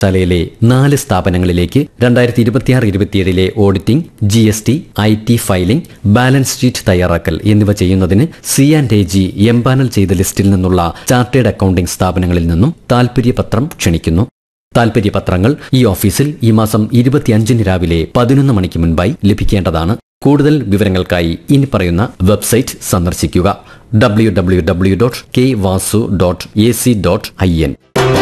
തലയിലെ നാല് സ്ഥാപനങ്ങളിലേക്ക് രണ്ടായിരത്തി ഇരുപത്തിയാറ് ഇരുപത്തിയേഴിലെ auditing G S T I T filing balance sheet തയ്യാറാക്കൽ എന്നിവ ചെയ്യുന്നതിന് C and A G empanel ചെയ്ത ലിസ്റ്റിൽ നിന്നുള്ള ചാർട്ടേഡ് അക്കൌണ്ടിംഗ് സ്ഥാപനങ്ങളിൽ നിന്നും താൽപര്യപത്രം ക്ഷണിക്കുന്നു താൽപര്യപത്രങ്ങൾ ഈ ഓഫീസിൽ ഈ മാസം ഇരുപത്തിയഞ്ചിന് രാവിലെ പതിനൊന്ന് മണിക്ക് മുൻപായി ലഭിക്കേണ്ടതാണ് കൂടുതൽ വിവരങ്ങൾക്കായി ഇനി പറയുന്ന വെബ്സൈറ്റ് സന്ദർശിക്കുക W W W dot K Vasu dot A C dot I N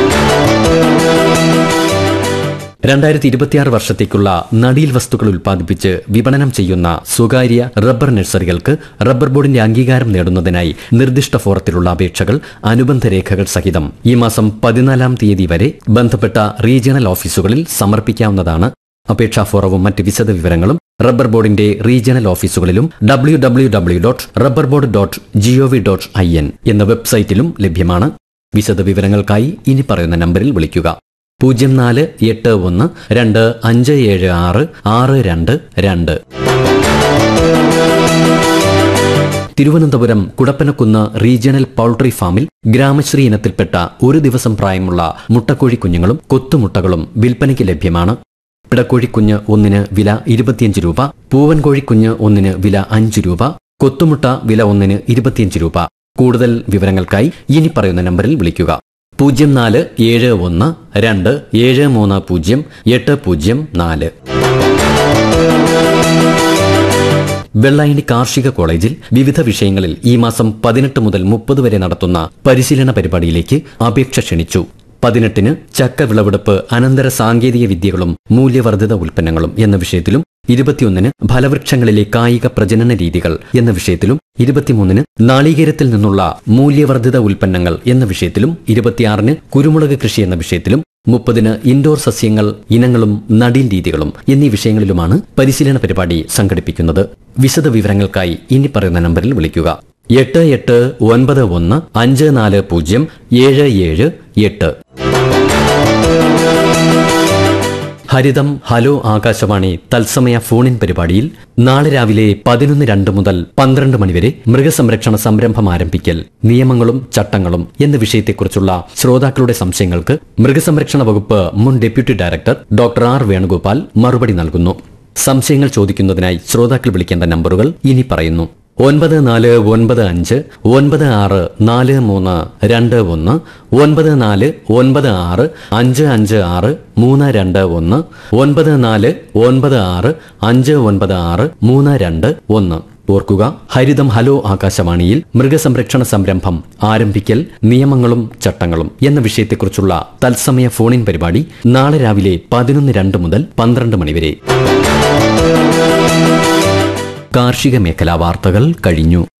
രണ്ടായിരത്തി ഇരുപത്തിയാറ് വർഷത്തേക്കുള്ള നടീൽ വസ്തുക്കൾ ഉൽപ്പാദിപ്പിച്ച് വിപണനം ചെയ്യുന്ന സ്വകാര്യ റബ്ബർ നഴ്സറികൾക്ക് റബ്ബർ ബോർഡിന്റെ അംഗീകാരം നേടുന്നതിനായി നിർദ്ദിഷ്ട ഫോറത്തിലുള്ള അപേക്ഷകൾ അനുബന്ധ രേഖകൾ സഹിതം ഈ മാസം പതിനാലാം തീയതി വരെ ബന്ധപ്പെട്ട റീജിയണൽ ഓഫീസുകളിൽ സമർപ്പിക്കാവുന്നതാണ് അപേക്ഷാ ഫോറവും മറ്റ് വിശദ വിവരങ്ങളും റബ്ബർ ബോർഡിന്റെ റീജിയണൽ ഓഫീസുകളിലും W W W dot rubber board dot GOV dot I N എന്ന വെബ്സൈറ്റിലും ലഭ്യമാണ് വിശദ വിവരങ്ങൾക്കായി ഇനി പറയുന്ന നമ്പറിൽ വിളിക്കുക പൂജ്യം നാല് എട്ട് ഒന്ന് രണ്ട് അഞ്ച് ഏഴ് ആറ് ആറ് രണ്ട് രണ്ട് തിരുവനന്തപുരം കുടപ്പനക്കുന്ന് റീജിയണൽ പൗൾട്രി ഫാമിൽ ഗ്രാമശ്രീ ഇനത്തിൽപ്പെട്ട ഒരു ദിവസം പ്രായമുള്ള മുട്ടക്കോഴി കുഞ്ഞുങ്ങളും കൊത്തുമുട്ടകളും വിൽപ്പനയ്ക്ക് ലഭ്യമാണ് പിടക്കോഴിക്കുഞ്ഞ് ഒന്നിന് വില ഇരുപത്തിയഞ്ച് രൂപ പൂവൻ കോഴിക്കുഞ്ഞ് ഒന്നിന് വില അഞ്ച് രൂപ കൊത്തുമുട്ട വില ഒന്നിന് ഇരുപത്തിയഞ്ച് രൂപ കൂടുതൽ വിവരങ്ങൾക്കായി ഇനി പറയുന്ന നമ്പറിൽ വിളിക്കുക പൂജ്യം നാല് ഏഴ് ഒന്ന് രണ്ട് ഏഴ് മൂന്ന് പൂജ്യം എട്ട് പൂജ്യം നാല് വെള്ളായണി കാർഷിക കോളേജിൽ വിവിധ വിഷയങ്ങളിൽ ഈ മാസം പതിനെട്ട് മുതൽ മുപ്പത് വരെ നടത്തുന്ന പരിശീലന പരിപാടിയിലേക്ക് അപേക്ഷ ക്ഷണിച്ചു പതിനെട്ടിന് ചക്ക വിളവെടുപ്പ് അനന്തര സാങ്കേതിക വിദ്യകളും മൂല്യവർദ്ധിത ഉൽപ്പന്നങ്ങളും എന്ന വിഷയത്തിലും ഇരുപത്തിയൊന്നിന് ഫലവൃക്ഷങ്ങളിലെ കായിക പ്രജനന രീതികൾ എന്ന വിഷയത്തിലും ഇരുപത്തിമൂന്നിന് നാളികേരത്തിൽ നിന്നുള്ള മൂല്യവർദ്ധിത ഉൽപ്പന്നങ്ങൾ എന്ന വിഷയത്തിലും ഇരുപത്തിയാറിന് കുരുമുളക് കൃഷി എന്ന വിഷയത്തിലും മുപ്പതിന് ഇൻഡോർ സസ്യങ്ങൾ ഇനങ്ങളും നടീൽ രീതികളും എന്നീ വിഷയങ്ങളിലുമാണ് പരിശീലന പരിപാടി സംഘടിപ്പിക്കുന്നത് വിശദ വിവരങ്ങൾക്കായി ഇനി പറയുന്ന നമ്പറിൽ വിളിക്കുക എട്ട് എട്ട് ഒൻപത് ഒന്ന് അഞ്ച് നാല് പൂജ്യം ഏഴ് ഏഴ് എട്ട് ഹരിതം ഹലോ ആകാശവാണി തത്സമയ ഫോണിൻ പരിപാടിയിൽ നാളെ രാവിലെ പതിനൊന്ന് രണ്ട് മുതൽ പന്ത്രണ്ട് മണിവരെ മൃഗസംരക്ഷണ സംരംഭം ആരംഭിക്കൽ നിയമങ്ങളും ചട്ടങ്ങളും എന്ന വിഷയത്തെക്കുറിച്ചുള്ള ശ്രോതാക്കളുടെ സംശയങ്ങൾക്ക് മൃഗസംരക്ഷണ വകുപ്പ് മുൻ deputy director doctor R Venugopal മറുപടി നൽകുന്നു സംശയങ്ങൾ ചോദിക്കുന്നതിനായി ശ്രോതാക്കൾ വിളിക്കേണ്ട നമ്പറുകൾ ഇനി പറയുന്നു ഒൻപത് നാല് ഒൻപത് അഞ്ച് ഒൻപത് ആറ് നാല് മൂന്ന് രണ്ട് ഒന്ന് ഒൻപത് നാല് ഒൻപത് ആറ് അഞ്ച് അഞ്ച് ആറ് മൂന്ന് രണ്ട് ഒന്ന് ഒൻപത് നാല് ഒൻപത് ആറ് അഞ്ച് ഒൻപത് ആറ് മൂന്ന് രണ്ട് ഒന്ന് ഓർക്കുക ഹരിതം ഹലോ ആകാശവാണിയിൽ മൃഗസംരക്ഷണ സംരംഭം ആരംഭിക്കൽ നിയമങ്ങളും ചട്ടങ്ങളും എന്ന വിഷയത്തെക്കുറിച്ചുള്ള തത്സമയ ഫോണിൻ പരിപാടി നാളെ രാവിലെ പതിനൊന്ന് രണ്ട് മുതൽ പന്ത്രണ്ട് മണിവരെ കാർഷിക മേഖലാ വാർത്തകൾ കഴിഞ്ഞു